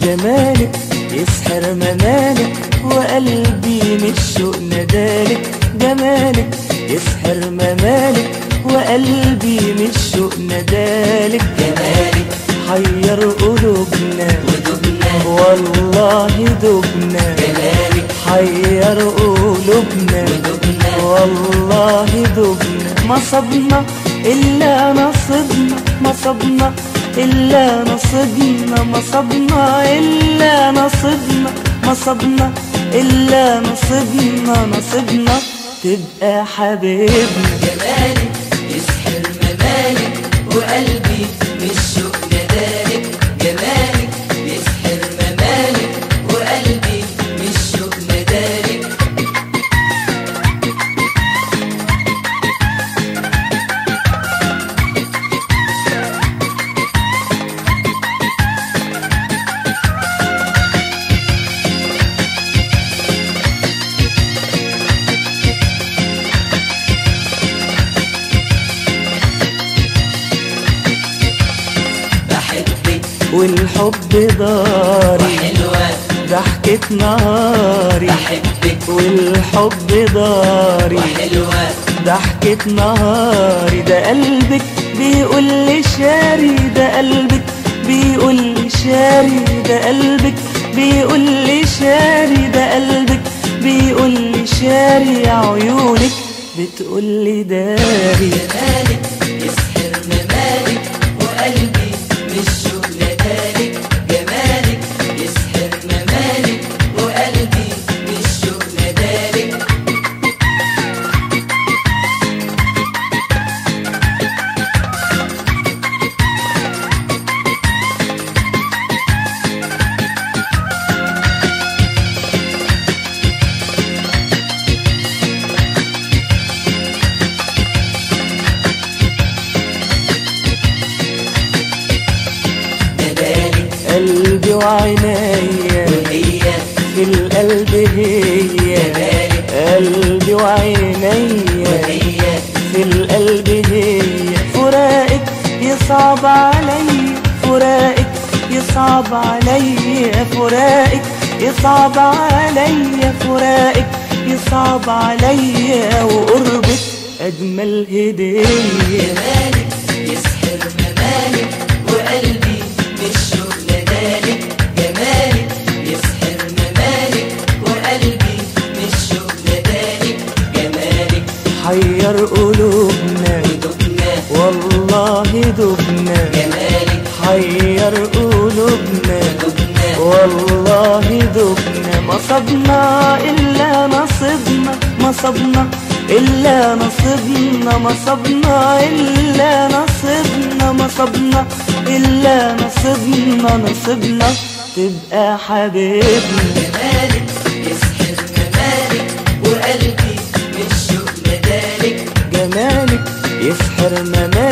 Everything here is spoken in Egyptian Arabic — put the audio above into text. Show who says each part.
Speaker 1: جمالك يسحر ممالك وقلبي من الشوق ندالك جمالك يسحر ممالك وقلبي من الشوق ندالك
Speaker 2: جمالك
Speaker 1: حير قلوبنا
Speaker 2: ودبنا
Speaker 1: والله دبنا
Speaker 2: جمالك
Speaker 1: حير قلوبنا
Speaker 2: ودبنا
Speaker 1: والله دبنا ما صبنا إلا نصبنا ما صبنا إلا نصبنا ما صبنا إلا نصبنا ما صبنا إلا نصبنا نصبنا تبقى حبيبنا
Speaker 2: جمالك يسحر ممالك وقلبي من الشوق ندالك جمالك يسحر ممالك وقلبي من الشوق ندالك بحبك
Speaker 1: والحب داري
Speaker 2: وحلوة
Speaker 1: ضحكة نهاري
Speaker 2: بحبك
Speaker 1: والحب داري
Speaker 2: وحلوة
Speaker 1: ضحكة نهاري ده قلبك بيقول لي شاري ده قلبك بيقول لي شاري ده قلبك بيقول لي شاري ده قلبك بيقول لي شاري عيونك بتقول لي داري
Speaker 2: جمالك يسحر ممالك وقلبي من الشوق ندالك جمالك يسحر ممالك وقلبي من الشوق ندالك ندالك
Speaker 1: قلبي وعينيا
Speaker 2: وهي
Speaker 1: في القلب هي قلبي وعينيا
Speaker 2: وهي
Speaker 1: في القلب هي فراقك يصعب علي فراقك يصعب علي فراقك يصعب علي فراقك يصعب علي وقربك أجمل هدية
Speaker 2: جمالك يسحر ممالك وقلبي من الشوق ندالك جمالك يسحر ممالك وقلبي من الشوق ندالك جمالك
Speaker 1: حير قلوبنا
Speaker 2: ودبنا
Speaker 1: والله دبنا
Speaker 2: جمالك
Speaker 1: حير قلوبنا
Speaker 2: ودبنا
Speaker 1: والله دبنا ما صبنا إلا نصبنا ما صبنا إلا نصبنا ما صبنا إلا نصبنا ما صبنا إلا نصبنا نصبنا تبقى حبيبنا
Speaker 2: جمالك يسحر ممالك وقلبي من الشوق ندالك
Speaker 1: جمالك يسحر ممالك